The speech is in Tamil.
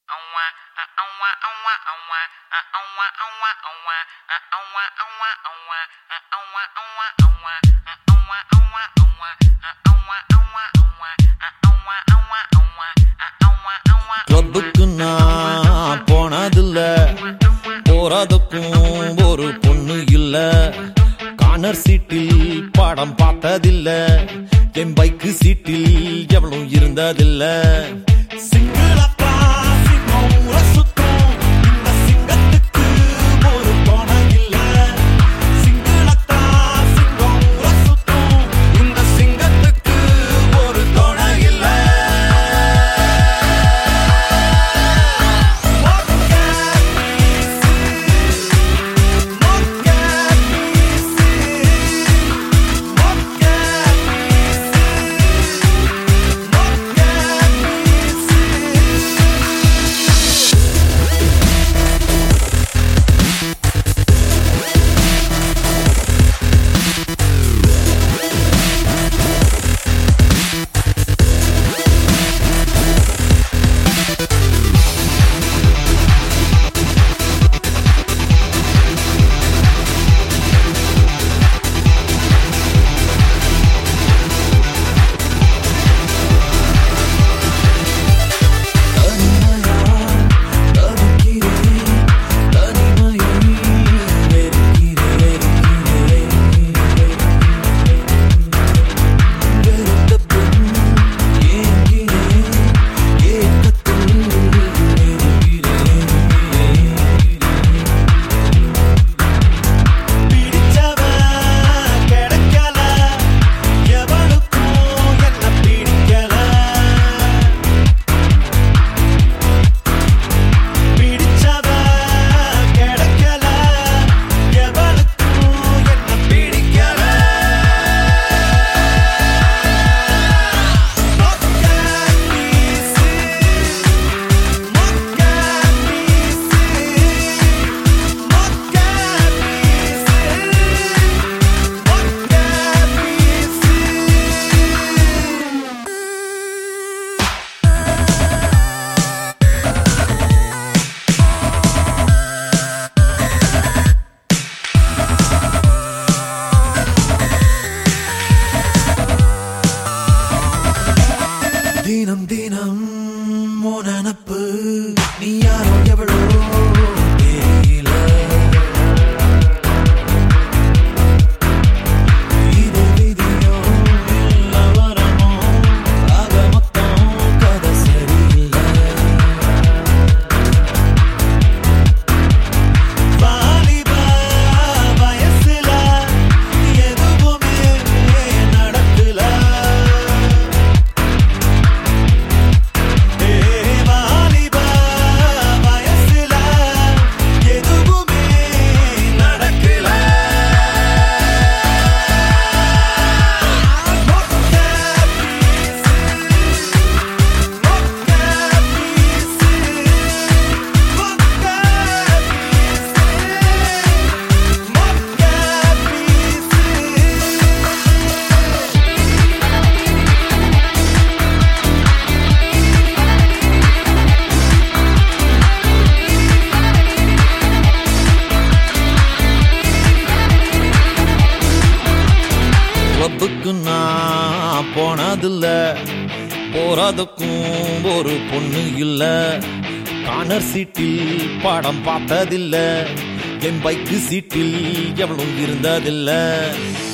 கிளப்புக்கு நான் போனதில்ல போறதுக்கும் ஒரு பொண்ணு இல்ல கார்னர் சீட்டில் படம் பார்த்ததில்ல என் பைக்கு சீட்டில் எவ்வளவு இருந்ததில்ல சிங்கிளப்பா சிங்கம் ஊரை சுத்தும். இந்த சிங்கத்துக்கு ஒரு துணை இல்ல. சிங்கிளத்தா சிங்கம் ஊரை சுத்தும். இந்த சிங்கத்துக்கு ஒரு துணை இல்ல தினம் தினம் உன் நினப்பு நீ யாரோ எவ்வளோ தெரியல இது விதியோ இல்ல வரமோ ஆக மொத்தம் கதை சரியில்லை வாலிப வயசுல எதுவுமே நடக்கல வாலிப வயசுல எதுவுமே நடக்கல கிளப்புக்கு நான் போனதில்ல போறதுக்கும் ஒரு பொண்ணு இல்ல கார்னர் சீட்டில் படம் பார்த்ததில்ல என் பைக்கு சீட்டில் எவ்வளவு இருந்ததில்ல